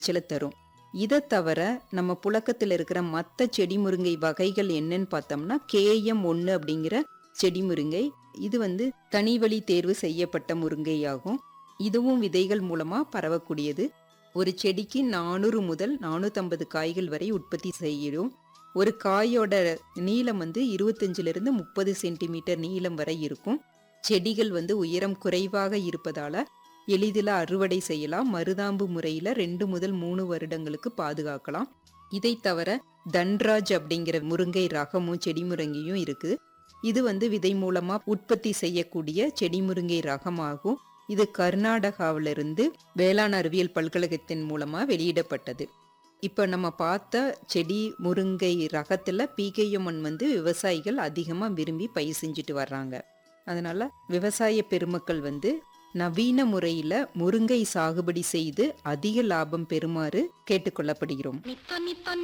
விளைச்சலை தரும் இதை தவிர நம்ம புழக்கத்தில் இருக்கிற மற்ற செடி முருங்கை வகைகள் என்னன்னு பார்த்தோம்னா கேஎம் ஒன்று அப்படிங்கிற செடி முருங்கை இது வந்து தனிவழி தேர்வு செய்யப்பட்ட முருங்கை ஆகும் இதுவும் விதைகள் மூலமா பரவக்கூடியது ஒரு செடிக்கு நானூறு முதல் நானூற்றம்பது காய்கள் வரை உற்பத்தி செய்கிறோம் ஒரு காயோட நீளம் வந்து இருபத்தஞ்சிலிருந்து முப்பது சென்டிமீட்டர் நீளம் வரை இருக்கும் செடிகள் வந்து உயரம் குறைவாக இருப்பதால எளிதில் அறுவடை செய்யலாம் மருதாம்பு முறையில் ரெண்டு முதல் மூணு வருடங்களுக்கு பாதுகாக்கலாம் இதை தவிர தன்ராஜ் அப்படிங்கிற முருங்கை ரகமும் செடி முருங்கையும் இருக்குது இது வந்து விதை மூலமா உற்பத்தி செய்யக்கூடிய செடி முருங்கை ரகமாகும் இது கர்நாடகாவிலிருந்து வேளாண் அறிவியல் பல்கழகத்தின் மூலமா வெளியிடப்பட்டது இப்போ நம்ம பார்த்த செடி முருங்கை ரகத்துல பிகேஎம்என் வந்து விவசாயிகள் அதிகமா விரும்பி பயிர் செஞ்சுட்டு வர்றாங்க அதனால விவசாய பெருமக்கள் வந்து நவீன முறையில முருங்கை சாகுபடி செய்து அதிக லாபம் பெறுமாறு கேட்டுக்கொள்ளப்படுகிறோம்